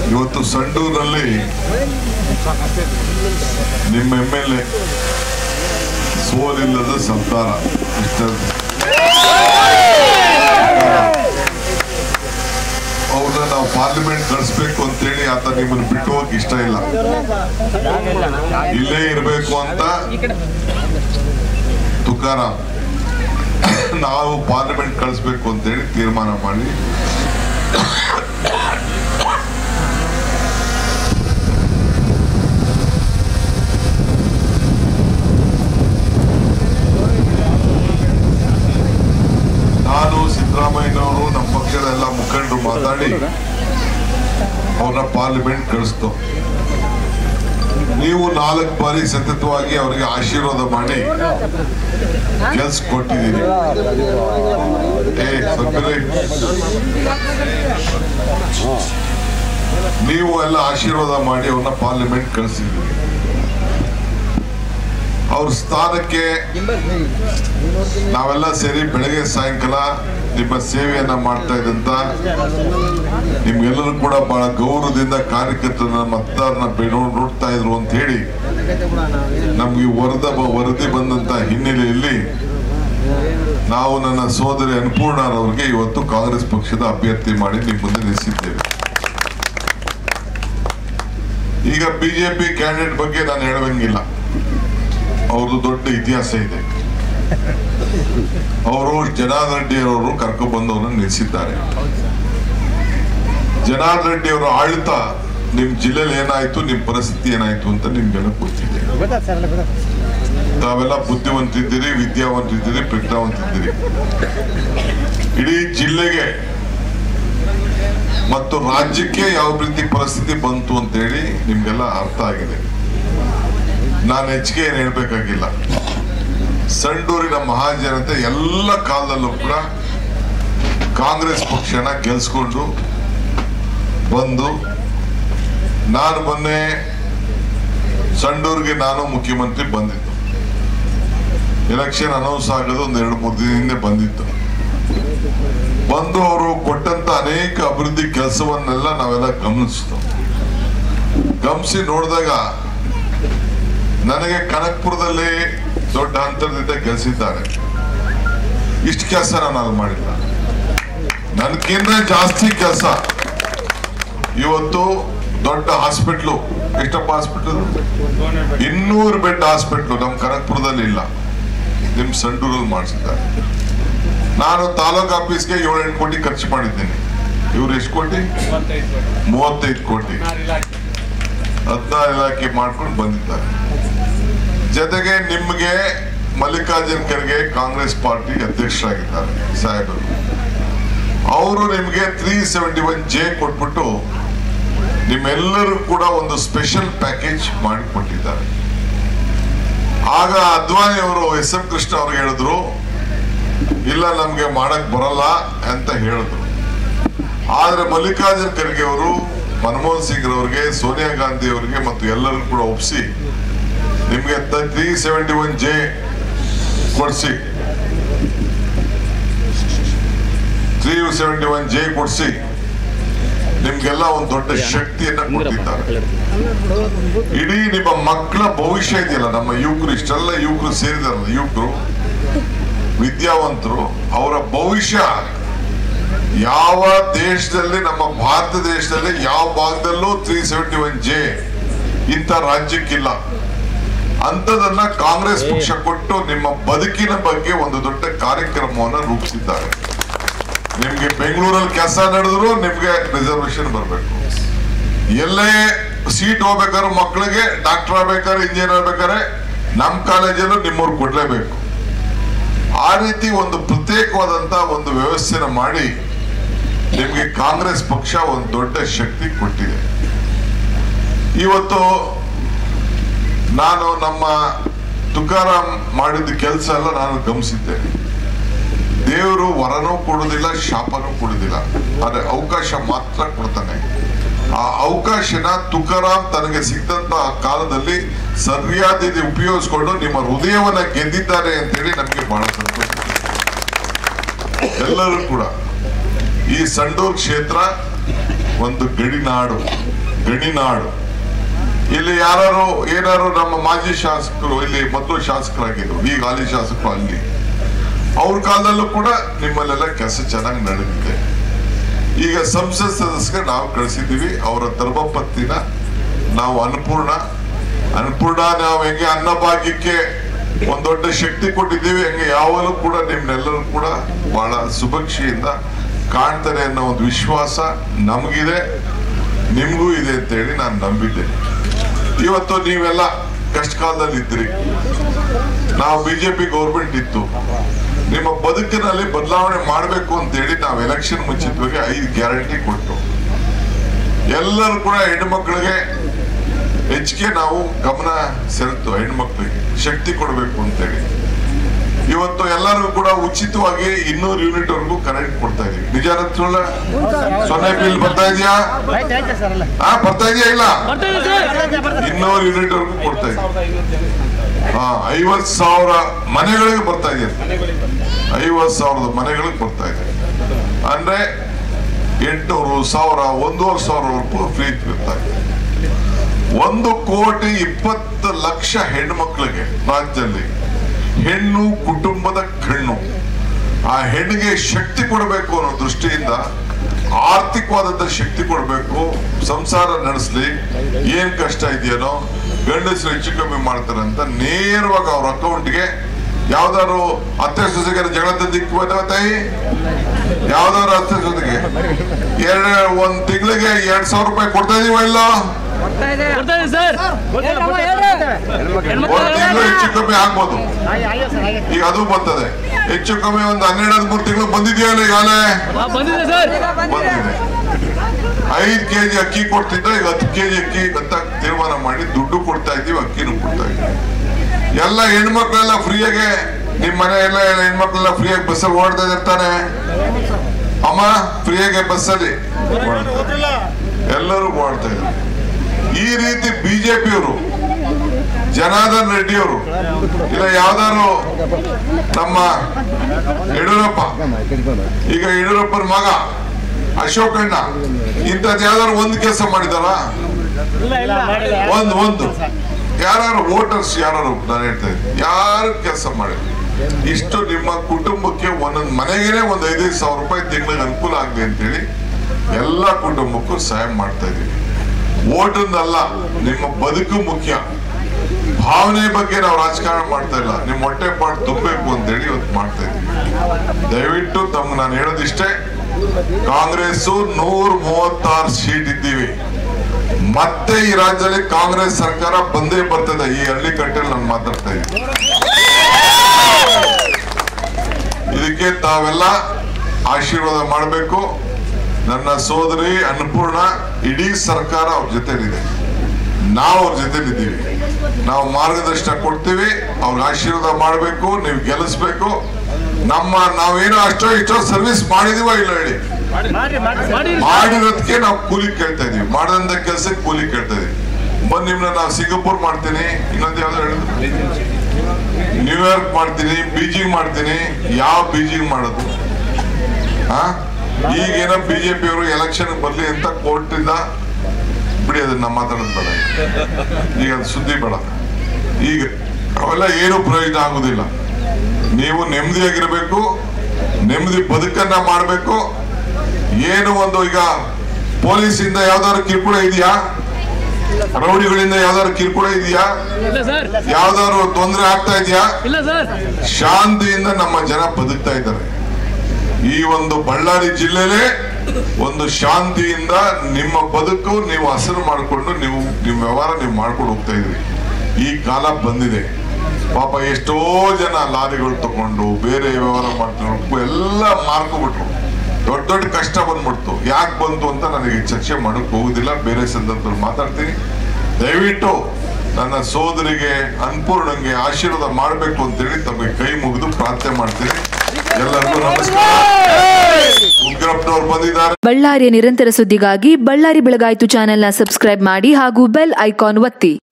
ಇವತ್ತು ಸಂಡೂರಲ್ಲಿ ನಿಮ್ಮ M L A ಸೋಲಿಲ್ಲದ ಸಂತಾನ ಮಿಸ್ಟರ್ ಅವ್ರನ್ನ ನಾವು ಪಾರ್ಲಿಮೆಂಟ್ ಕಳಿಸ್ಬೇಕು ಅಂತೇಳಿ ಆತ ನಿಮ್ಮನ್ನು ಬಿಟ್ಟು ಹೋಗಕ್ ಇಷ್ಟ ಇಲ್ಲ ಇಲ್ಲೇ ಇರಬೇಕು ಅಂತ ತುಕಾರಾಮ್ ನಾವು ಪಾರ್ಲಿಮೆಂಟ್ ಕಳಿಸ್ಬೇಕು ಅಂತೇಳಿ ತೀರ್ಮಾನ ಮಾಡಿ ನಾನು ಸಿದ್ದರಾಮಯ್ಯನವರು ನಮ್ಮ ಪಕ್ಷದ ಎಲ್ಲ ಮುಖಂಡರು ಮಾತಾಡಿ ಅವ್ರನ್ನ ಪಾರ್ಲಿಮೆಂಟ್ ಕಳಿಸ್ತು ನೀವು ನಾಲ್ಕು ಬಾರಿ ಸತತವಾಗಿ ಅವರಿಗೆ ಆಶೀರ್ವಾದ ಮಾಡಿ ಕೆಲ್ಸ ಕೊಟ್ಟಿದ್ದೀರಿ ಏ ಸಕ್ಕರೆ ನೀವು ಎಲ್ಲ ಆಶೀರ್ವಾದ ಮಾಡಿ ಅವ್ರನ್ನ ಪಾರ್ಲಿಮೆಂಟ್ ಕಳಿಸಿದ್ದೀರಿ ಅವ್ರ ಸ್ಥಾನಕ್ಕೆ ನಾವೆಲ್ಲ ಸೇರಿ ಬೆಳಗ್ಗೆ ಸಾಯಂಕಾಲ ನಿಮ್ಮ ಸೇವೆಯನ್ನ ಮಾಡ್ತಾ ಇದ್ದಂತ ನಿಮ್ಗೆಲ್ಲರೂ ಕೂಡ ಬಹಳ ಗೌರವದಿಂದ ಕಾರ್ಯಕರ್ತರನ್ನ ಮತದಾರನ ಬೇಡ- ನೋಡ್ತಾ ಇದ್ರು ಅಂತ ಹೇಳಿ ನಮ್ಗೆ ಈ ವರದ ವರದಿ ಬಂದಂತ ಹಿನ್ನೆಲೆಯಲ್ಲಿ ನಾವು ನನ್ನ ಸೋದರಿ ಅನ್ನಪೂರ್ಣರವ್ರಿಗೆ ಇವತ್ತು ಕಾಂಗ್ರೆಸ್ ಪಕ್ಷದ ಅಭ್ಯರ್ಥಿ ಮಾಡಿ ನಿಮ್ಮ ಮುಂದೆ ನಿಲ್ಲಿಸಿದ್ದೇವೆ ಈಗ ಬಿಜೆಪಿ ಕ್ಯಾಂಡಿಡೇಟ್ ಬಗ್ಗೆ ನಾನು ಹೇಳುವಂಗಿಲ್ಲ ಅವ್ರದ್ದು ದೊಡ್ಡ ಇತಿಹಾಸ ಇದೆ ಅವರು ಜನಾರ್ದನ್ ರೆಡ್ಡಿ ಅವರು ಕರ್ಕೊಂಡು ಬಂದವರನ್ನು ನಿಲ್ಲಿಸಿದ್ದಾರೆ ಜನಾರ್ದನ್ ರೆಡ್ಡಿ ಅವರ ಆಡಳಿತ ನಿಮ್ ಜಿಲ್ಲೆಯಲ್ಲಿ ಏನಾಯ್ತು ನಿಮ್ ಪರಿಸ್ಥಿತಿ ಏನಾಯ್ತು ಅಂತ ನಿಮ್ಗೆಲ್ಲ ಗೊತ್ತಿದೆ ತಾವೆಲ್ಲ ಬುದ್ಧಿವಂತಿದ್ದೀರಿ ವಿದ್ಯಾವಂತಿದ್ದೀರಿ ಪ್ರಜ್ಞಾವಂತಿದ್ದೀರಿ ಇಡೀ ಜಿಲ್ಲೆಗೆ ಮತ್ತು ರಾಜ್ಯಕ್ಕೆ ಯಾವ ರೀತಿ ಪರಿಸ್ಥಿತಿ ಬಂತು ಅಂತೇಳಿ ನಿಮ್ಗೆಲ್ಲ ಅರ್ಥ ಆಗಿದೆ ನಾನು ಹೆಚ್ಚಿಗೆ ಏನು ಹೇಳ್ಬೇಕಾಗಿಲ್ಲ ಸಂಡೂರಿನ ಮಹಾಜನತೆ ಎಲ್ಲ ಕಾಲದಲ್ಲೂ ಕೂಡ ಕಾಂಗ್ರೆಸ್ ಪಕ್ಷನ ಗೆಲ್ಸ್ಕೊಂಡು ಬಂದು ನಾನು ಮೊನ್ನೆ ಸಂಡೂರಿಗೆ ನಾನು ಮುಖ್ಯಮಂತ್ರಿ ಬಂದಿದ್ದು ಎಲೆಕ್ಷನ್ ಅನೌನ್ಸ್ ಆಗೋದು ಒಂದು ಎರಡು ಮೂರು ದಿನ ಹಿಂದೆ ಬಂದಿತ್ತು ಬಂದು ಅವರು ಕೊಟ್ಟಂತ ಅನೇಕ ಅಭಿವೃದ್ಧಿ ಕೆಲಸವನ್ನೆಲ್ಲ ನಾವೆಲ್ಲ ಗಮನಿಸಿದ್ವು ಗಮನಿಸಿ ನೋಡಿದಾಗ ನನಗೆ ಕನಕ್ಪುರದಲ್ಲಿ ದೊಡ್ಡ ಅಂತರದಿಂದ ಗೆಲ್ಸಿದ್ದಾರೆ ಇಷ್ಟು ಕೆಲಸ ನಾನು ಅಲ್ಲಿ ಮಾಡಿಲ್ಲ ನನಗಿಂತ ಜಾಸ್ತಿ ಕೆಲಸ ಇವತ್ತು ದೊಡ್ಡ ಹಾಸ್ಪಿಟ್ಲು ಎಷ್ಟಪ್ಪ ಹಾಸ್ಪಿಟಲ್ ಇನ್ನೂರು ಬೆಡ್ ಹಾಸ್ಪಿಟ್ಲು ನಮ್ಮ ಕನಕ್ಪುರದಲ್ಲಿ ಇಲ್ಲ ನಿಮ್ ಸಂಡೂರಲ್ಲಿ ಮಾಡಿಸಿದ್ದಾರೆ ನಾನು ತಾಲೂಕ್ ಆಫೀಸ್ಗೆ ಏಳೆಂಟು ಕೋಟಿ ಖರ್ಚು ಮಾಡಿದ್ದೀನಿ ಇವ್ರು ಎಷ್ಟು ಕೋಟಿ ಮೂವತ್ತೈದು ಕೋಟಿ ಹದಿನಾರು ಇಲಾಖೆ ಮಾಡ್ಕೊಂಡು ಬಂದಿದ್ದಾರೆ ಜೊತೆಗೆ ನಿಮ್ಗೆ ಮಲ್ಲಿಕಾರ್ಜುನ್ ಖರ್ಗೆ ಕಾಂಗ್ರೆಸ್ ಪಾರ್ಟಿ ಅಧ್ಯಕ್ಷರಾಗಿದ್ದಾರೆ ಸಾಹೇಬರು ಅವರು ನಿಮ್ಗೆ ತ್ರೀ ಸೆವೆಂಟಿ ಒನ್ ಜೆ ಕೊಟ್ಬಿಟ್ಟು ನಿಮ್ಮೆಲ್ಲರೂ ಕೂಡ ಒಂದು ಸ್ಪೆಷಲ್ ಪ್ಯಾಕೇಜ್ ಮಾಡಿಕೊಟ್ಟಿದ್ದಾರೆ ಆಗ ಅದ್ವಾನಿ ಅವರು ಎಸ್ ಎಂ ಕೃಷ್ಣ ಅವ್ರಿಗೆ ಹೇಳಿದ್ರು ಇಲ್ಲ ನಮ್ಗೆ ಮಾಡಕ್ ಬರಲ್ಲ ಅಂತ ಹೇಳಿದ್ರು ಆದ್ರೆ ಮಲ್ಲಿಕಾರ್ಜುನ್ ಖರ್ಗೆ ಅವರು ಮನಮೋಹನ್ ಸಿಂಗ್ ಅವರಿಗೆ ಸೋನಿಯಾ ಗಾಂಧಿ ಅವರಿಗೆ ಮತ್ತು ಎಲ್ಲರೂ ಕೂಡ ಒಪ್ಪಿಸಿ ನಿಮ್ಗೆ ತ್ರೀ ಸೆವೆಂಟಿ ಒನ್ ಜೆ ಕೊಡಿಸಿ ತ್ರೀ ಸೆವೆಂಟಿ ಒನ್ ಜೆ ಕೊಡಿಸಿ ನಿಮ್ಗೆಲ್ಲ ಒಂದು ದೊಡ್ಡ ಶಕ್ತಿಯನ್ನ ಕೊಟ್ಟಿದ್ದಾರೆ ಇಡೀ ನಿಮ್ಮ ಮಕ್ಕಳ ಭವಿಷ್ಯ ಇದೆಯಲ್ಲ ನಮ್ಮ ಯುವಕರು ಇಷ್ಟೆಲ್ಲ ಯುವಕರು ಸೇರಿದಾರಲ್ಲ ಯುವಕರು ವಿದ್ಯಾವಂತರು ಅವರ ಭವಿಷ್ಯ ಯಾವ ದೇಶದಲ್ಲಿ ನಮ್ಮ ಭಾರತ ದೇಶದಲ್ಲಿ ಯಾವ ಭಾಗದಲ್ಲೂ ತ್ರೀ ಸೆವೆಂಟಿ ಒನ್ ಜೆ ಇಂಥ ರಾಜ್ಯಕ್ಕಿಲ್ಲ ಅಂತದನ್ನ ಕಾಂಗ್ರೆಸ್ ಪಕ್ಷ ಕೊಟ್ಟು ನಿಮ್ಮ ಬದುಕಿನ ಬಗ್ಗೆ ಒಂದು ದೊಡ್ಡ ಕಾರ್ಯಕ್ರಮವನ್ನ ರೂಪಿಸಿದ್ದಾರೆ ನಿಮ್ಗೆ ಬೆಂಗಳೂರಲ್ಲಿ ಕೆಲಸ ನಡೆದ್ರು ನಿಮ್ಗೆ ರಿಸರ್ವೇಶನ್ ಬರಬೇಕು ಎಲ್ಲೇ ಸೀಟ್ ಹೋಗ್ಬೇಕಾದ್ರೆ ಮಕ್ಕಳಿಗೆ ಡಾಕ್ಟರ್ ಆಗ್ಬೇಕಾದ್ರೆ ಇಂಜಿನಿಯರ್ ಆಗ್ಬೇಕಾದ್ರೆ ನಮ್ಮ ಕಾಲೇಜಲ್ಲೂ ನಿಮ್ಮವ್ರು ಕೊಡ್ಲೇಬೇಕು ಆ ರೀತಿ ಒಂದು ಪ್ರತ್ಯೇಕವಾದಂತ ಒಂದು ವ್ಯವಸ್ಥೆನ ಮಾಡಿ ನಿಮ್ಗೆ ಕಾಂಗ್ರೆಸ್ ಪಕ್ಷ ಒಂದು ದೊಡ್ಡ ಶಕ್ತಿ ಕೊಟ್ಟಿದೆ ಇವತ್ತು ನಾನು ನಮ್ಮ ತುಕಾರಾಮ್ ಮಾಡಿದ ಕೆಲಸ ಎಲ್ಲ ನಾನು ಗಮನಿಸಿದ್ದೇನೆ ದೇವರು ವರನೂ ಕೊಡುದಿಲ್ಲ ಶಾಪನೂ ಕೊಡುದಿಲ್ಲ ಆದ್ರೆ ಅವಕಾಶ ಮಾತ್ರ ಕೊಡ್ತಾನೆ ಆ ಅವಕಾಶನ ತುಕಾರಾಮ್ ತನಗೆ ಸಿಕ್ಕಂತ ಕಾಲದಲ್ಲಿ ಸರಿಯಾದ ರೀತಿ ಉಪಯೋಗಿಸ್ಕೊಂಡು ನಿಮ್ಮ ಹೃದಯವನ್ನ ಗೆದ್ದಿದ್ದಾರೆ ಅಂತೇಳಿ ನಮಗೆ ಬಹಳ ಸಂತೋಷ ಎಲ್ಲರೂ ಕೂಡ ಈ ಸಂಡೂರ್ ಕ್ಷೇತ್ರ ಒಂದು ಗಡಿನಾಡು ಗಣಿನಾಡು ಇಲ್ಲಿ ಯಾರು ಏನಾರು ನಮ್ಮ ಮಾಜಿ ಶಾಸಕರು ಇಲ್ಲಿ ಮೊದಲು ಶಾಸಕರಾಗಿದ್ರು ಈಗ ಹಾಲಿ ಶಾಸಕರು ಅಲ್ಲಿ ಅವ್ರ ಕಾಲದಲ್ಲೂ ಕೂಡ ನಿಮ್ಮಲ್ಲೆಲ್ಲ ಕೆಲಸ ಚೆನ್ನಾಗಿ ನಡೆದಿದೆ ಈಗ ಸಂಸತ್ ಸದಸ್ಯರಿಗೆ ನಾವು ಕಳಿಸಿದ್ದೀವಿ ಅವರ ಧರ್ಮಪತ್ನಿನ ನಾವು ಅನ್ನಪೂರ್ಣ ಅನ್ನಪೂರ್ಣ ನಾವು ಹೆಂಗೆ ಅನ್ನಭಾಗ್ಯಕ್ಕೆ ಒಂದ್ ದೊಡ್ಡ ಶಕ್ತಿ ಕೊಟ್ಟಿದ್ದೀವಿ ಹಂಗೆ ಯಾವಾಗಲೂ ಕೂಡ ನಿಮ್ನೆಲ್ಲರೂ ಕೂಡ ಬಹಳ ಸುಭಕ್ಷಿಯಿಂದ ಕಾಣ್ತಾರೆ ಅನ್ನೋ ಒಂದು ವಿಶ್ವಾಸ ನಮಗಿದೆ ನಿಮಗೂ ಇದೆ ಅಂತೇಳಿ ನಾನು ನಂಬಿದ್ದೇನೆ ಇವತ್ತು ನೀವೆಲ್ಲ ಕಷ್ಟ ಕಾಲದಲ್ಲಿ ಇದ್ರಿ ನಾವು ಬಿಜೆಪಿ ಗೌರ್ಮೆಂಟ್ ಇತ್ತು ನಿಮ್ಮ ಬದುಕಿನಲ್ಲಿ ಬದಲಾವಣೆ ಮಾಡಬೇಕು ಅಂತೇಳಿ ನಾವು ಎಲೆಕ್ಷನ್ ಮುಂಚಿತವಾಗಿ ಐದು ಗ್ಯಾರಂಟಿ ಕೊಟ್ಟು ಎಲ್ಲರೂ ಕೂಡ ಹೆಣ್ಮಕ್ಳಿಗೆ ಹೆಚ್ಚಿಗೆ ನಾವು ಗಮನ ಸೆಳೆತು ಹೆಣ್ಮಕ್ಳಿಗೆ ಶಕ್ತಿ ಕೊಡಬೇಕು ಅಂತೇಳಿ ಇವತ್ತು ಎಲ್ಲರಿಗೂ ಕೂಡ ಉಚಿತವಾಗಿ ಇನ್ನೂರು ಯೂನಿಟ್ ವರೆಗೂ ಕರೆಂಟ್ ಕೊಡ್ತಾ ಇದೀವಿ ನಿಜ ಸುಳ್ಳ ಸೊನ್ನೆ ಬಿಲ್ ಬರ್ತಾ ಇದೆಯಾ ಹಾ ಬರ್ತಾ ಇದೆಯಾ ಇಲ್ಲ ಇನ್ನೂರು ಯೂನಿಟ್ ವರೆಗೂ ಕೊಡ್ತಾ ಇದೀವಿ ಹಾ ಐವತ್ ಸಾವಿರ ಮನೆಗಳಿಗೆ ಬರ್ತಾ ಇದೆ ಐವತ್ ಸಾವಿರದ ಮನೆಗಳಿಗೆ ಬರ್ತಾ ಇದೆ ಅಂದ್ರೆ ಎಂಟುನೂರು ಸಾವಿರ ಒಂದೂವರೆ ಸಾವಿರವರೆಗೂ ಫ್ರೀ ಇರ್ತಾ ಇದೆ ಒಂದು ಕೋಟಿ ಇಪ್ಪತ್ತು ಲಕ್ಷ ಹೆಣ್ಮಕ್ಳಿಗೆ ರಾಜ್ಯದಲ್ಲಿ ಹೆಣ್ಣು ಕುಟುಂಬದ ಕಣ್ಣು ಆ ಹೆಣ್ಣಿಗೆ ಶಕ್ತಿ ಕೊಡಬೇಕು ಅನ್ನೋ ದೃಷ್ಟಿಯಿಂದ ಆರ್ಥಿಕವಾದಂತ ಶಕ್ತಿ ಕೊಡಬೇಕು ಸಂಸಾರ ನಡೆಸಲಿ ಏನ್ ಕಷ್ಟ ಇದೆಯೇನೋ ಗಂಡಸರು ಹೆಚ್ಚು ಕಮ್ಮಿ ಮಾಡ್ತಾರೆ ಅಂತ ನೇರವಾಗಿ ಅವ್ರ ಅಕೌಂಟ್ಗೆ ಯಾವ್ದಾದ್ರು ಅತ್ತೆ ಸೊಸೆಗೆ ಜಗಳ ದಿಕ್ಕು ಬಂದವ ತಾಯಿ ಯಾವ್ದಾದ್ರು ಅತ್ತೆ ಸೊಸೆಗೆ ಎರಡ್ ಒಂದ್ ತಿಂಗಳಿಗೆ ಎರಡ್ ಸಾವಿರ ರೂಪಾಯಿ ಕೊಡ್ತಾ ಇದೀವ ಇಲ್ಲ ಕೊಡ್ತಾ ಇದೆ ಸರ್ ಒಂದ್ ತಿಂಗಳು ಹೆಚ್ಚು ಕಮ್ಮಿ ಆಗ್ಬೋದು ಈಗ ಅದು ಬರ್ತದೆ ಹೆಚ್ಚು ಕಮ್ಮಿ ಒಂದು ಹನ್ನೆರಡು ಹದಿಮೂರು ತಿಂಗಳು ಬಂದಿದೆಯಲ್ಲ ಈಗಾಗಲೇ ಬಂದಿದೆ ಸರ್ ಬಂದಿದೆ ಐದ್ ಕೆಜಿ ಅಕ್ಕಿ ಕೊಡ್ತಿದ್ದ ಈಗ ಹತ್ತು ಕೆಜಿ ಅಕ್ಕಿ ಅಂತ ತೀರ್ಮಾನ ಮಾಡಿ ದುಡ್ಡು ಕೊಡ್ತಾ ಇದ್ದೀವಿ ಅಕ್ಕಿನೂ ಕೊಡ್ತಾ ಇದ್ದೀವಿ ಎಲ್ಲ ಹೆಣ್ಮಕ್ಳೆಲ್ಲ ಫ್ರೀಯಾಗೆ ನಿಮ್ ಮನೆ ಎಲ್ಲ ಹೆಣ್ಮಕ್ಳೆಲ್ಲ ಫ್ರೀಯಾಗಿ ಬಸ್ಸಲ್ಲಿ ಓಡ್ತಾ ಇರ್ತಾನೆ ಅಮ್ಮ ಫ್ರೀಯಾಗೆ ಬಸ್ಸಲ್ಲಿ ಎಲ್ಲರೂ ಓಡ್ತಾ ಇದ್ದಾರೆ ಈ ರೀತಿ ಬಿಜೆಪಿಯವರು ಜನಾರ್ದನ್ ರೆಡ್ಡಿ ಅವರು ಇಲ್ಲ ಯಾವ್ದಾದ್ರು ನಮ್ಮ ಯಡಿಯೂರಪ್ಪ ಈಗ ಯಡಿಯೂರಪ್ಪನ ಮಗ ಅಶೋಕಣ್ಣ ಇಂಥದ್ದು ಯಾವ್ದಾದ್ರು ಒಂದು ಕೆಲಸ ಮಾಡಿದಾರ ಒಂದು ಒಂದು ಯಾರು ವೋಟರ್ಸ್ ಯಾರು ನಾನು ಹೇಳ್ತಾ ಇದ್ದೀನಿ ಯಾರು ಕೆಲಸ ಮಾಡಿಲ್ಲ ಇಷ್ಟು ನಿಮ್ಮ ಕುಟುಂಬಕ್ಕೆ ಒಂದೊಂದು ಮನೆಗೇನೆ ಒಂದು ಐದೈದು ಸಾವಿರ ರೂಪಾಯಿ ತಿಂಗಳಿಗೆ ಅನುಕೂಲ ಆಗ್ಲಿ ಅಂತೇಳಿ ಎಲ್ಲ ಕುಟುಂಬಕ್ಕೂ ಸಹಾಯ ಮಾಡ್ತಾ ಇದೀವಿ ಓಟೊಂದಲ್ಲ ನಿಮ್ಮ ಬದುಕು ಮುಖ್ಯ ಭಾವನೆ ಬಗ್ಗೆ ನಾವು ರಾಜಕಾರಣ ಮಾಡ್ತಾ ಇಲ್ಲ ನಿಮ್ಮ ಹೊಟ್ಟೆ ಪಾಡು ತುಂಬಬೇಕು ಅಂತೇಳಿ ಇವತ್ತು ಮಾಡ್ತಾ ಇದ್ದೀವಿ ದಯವಿಟ್ಟು ತಮ್ಗೆ ನಾನು ಹೇಳೋದಿಷ್ಟೇ ಕಾಂಗ್ರೆಸ್ ನೂರ ಮೂವತ್ತಾರು ಸೀಟ್ ಇದ್ದೀವಿ ಮತ್ತೆ ಈ ರಾಜ್ಯದಲ್ಲಿ ಕಾಂಗ್ರೆಸ್ ಸರ್ಕಾರ ಬಂದೇ ಬರ್ತದೆ ಈ ಹಳ್ಳಿ ಕಟ್ಟೆಯಲ್ಲಿ ನಾನು ಮಾತಾಡ್ತಾ ಇದ್ದೀನಿ ಇದಕ್ಕೆ ತಾವೆಲ್ಲ ಆಶೀರ್ವಾದ ಮಾಡಬೇಕು ನನ್ನ ಸೋದರಿ ಅನ್ನಪೂರ್ಣ ಇಡೀ ಸರ್ಕಾರ ಅವ್ರ ಜೊತೆಲಿದೆ ನಾವು ಅವ್ರ ಜೊತೆಲಿದ್ದೀವಿ ನಾವು ಮಾರ್ಗದರ್ಶನ ಕೊಡ್ತೀವಿ ಅವ್ರಿಗೆ ಆಶೀರ್ವಾದ ಮಾಡಬೇಕು ನೀವು ಗೆಲ್ಲಿಸ್ಬೇಕು ನಮ್ಮ ನಾವೇನೋ ಅಷ್ಟೋ ಇಷ್ಟೋ ಸರ್ವಿಸ್ ಮಾಡಿದೀವ ಇಲ್ಲ ಹೇಳಿ ಮಾಡಿ ಮಾಡಿರೋದಕ್ಕೆ ನಾವು ಕೂಲಿ ಕೇಳ್ತಾ ಇದೀವಿ ಮಾಡದಂತ ಕೆಲಸಕ್ಕೆ ಕೂಲಿ ಕೇಳ್ತಾ ಇದೀವಿ ಬಂದ್ ನಿಮ್ನ ನಾವು ಸಿಂಗಪುರ್ ಮಾಡ್ತೀನಿ ಇನ್ನೊಂದು ಯಾವ್ದು ಹೇಳಿದ್ರು ನ್ಯೂಯಾರ್ಕ್ ಮಾಡ್ತೀನಿ ಬೀಜಿಂಗ್ ಮಾಡ್ತೀನಿ ಯಾವ ಬೀಜಿಂಗ್ ಮಾಡೋದು ಹಾ ಈಗೇನೋ ಬಿಜೆಪಿ ಅವರು ಎಲೆಕ್ಷನ್ ಬರ್ಲಿ ಅಂತ ಕೋರ್ಟ್ ಇಂದ ಬಿಡಿ ಅದನ್ನ ಮಾತಾಡೋದು ಬೇಡ ಈಗ ಅದು ಸುದ್ದಿ ಬೇಡ ಈಗ ಅವೆಲ್ಲ ಏನು ಪ್ರಯೋಜನ ಆಗುದಿಲ್ಲ ನೀವು ನೆಮ್ಮದಿಯಾಗಿರ್ಬೇಕು ನೆಮ್ಮದಿ ಬದುಕನ್ನ ಮಾಡಬೇಕು ಏನು ಒಂದು ಈಗ ಪೊಲೀಸ್ ಇಂದ ಯಾವ್ದಾದ್ರು ಕಿರುಕುಳ ಇದೆಯಾ ರೌಡಿಗಳಿಂದ ಯಾವ್ದಾದ್ರು ಕಿರುಕುಳ ಇದೆಯಾ ಇಲ್ಲ ಸರ್ ಯಾವ್ದಾದ್ರು ತೊಂದರೆ ಆಗ್ತಾ ಇದೆಯಾ ಇಲ್ಲ ಸರ್ ಶಾಂತಿಯಿಂದ ನಮ್ಮ ಜನ ಬದುಕ್ತಾ ಇದ್ದಾರೆ ಈ ಒಂದು ಬಳ್ಳಾರಿ ಜಿಲ್ಲೆಲೇ ಒಂದು ಶಾಂತಿಯಿಂದ ನಿಮ್ಮ ಬದುಕು ನೀವು ಹಸಿರು ಮಾಡಿಕೊಂಡು ನೀವು ನಿಮ್ಮ ವ್ಯವಹಾರ ನೀವು ಮಾಡ್ಕೊಂಡು ಹೋಗ್ತಾ ಇದ್ರಿ ಈ ಕಾಲ ಬಂದಿದೆ ಪಾಪ ಎಷ್ಟೋ ಜನ ಲಾರಿಗಳು ತಗೊಂಡು ಬೇರೆ ವ್ಯವಹಾರ ಮಾಡ್ಕೊಂಡು ಎಲ್ಲ ಮಾರ್ಕೊಬಿಟ್ರು ದೊಡ್ಡ ದೊಡ್ಡ ಕಷ್ಟ ಬಂದ್ಬಿಡ್ತು ಯಾಕೆ ಬಂತು ಅಂತ ನನಗೆ ಚರ್ಚೆ ಮಾಡಕ್ ಹೋಗುದಿಲ್ಲ ಬೇರೆ ಸಂದರ್ಭದಲ್ಲಿ ಮಾತಾಡ್ತೀನಿ ದಯವಿಟ್ಟು ನನ್ನ ಸೋದರಿಗೆ ಅನ್ಪೂರ್ಣಂಗೆ ಆಶೀರ್ವಾದ ಮಾಡಬೇಕು ಅಂತೇಳಿ ತಮಗೆ ಕೈ ಮುಗಿದು ಪ್ರಾರ್ಥನೆ ಮಾಡ್ತೀನಿ ಎಲ್ಲರಿಗೂ ನಮಸ್ಕಾರ ಉಗ್ರಪ್ಪನವ್ರು ಬಂದಿದ್ದಾರೆ ಬಳ್ಳಾರಿಯ ನಿರಂತರ ಸುದ್ದಿಗಾಗಿ ಬಳ್ಳಾರಿ ಬೆಳಗಾಯಿತು ಚಾನೆಲ್ನ ಸಬ್ಸ್ಕ್ರೈಬ್ ಮಾಡಿ ಹಾಗೂ ಬೆಲ್ ಐಕಾನ್ ಒತ್ತಿ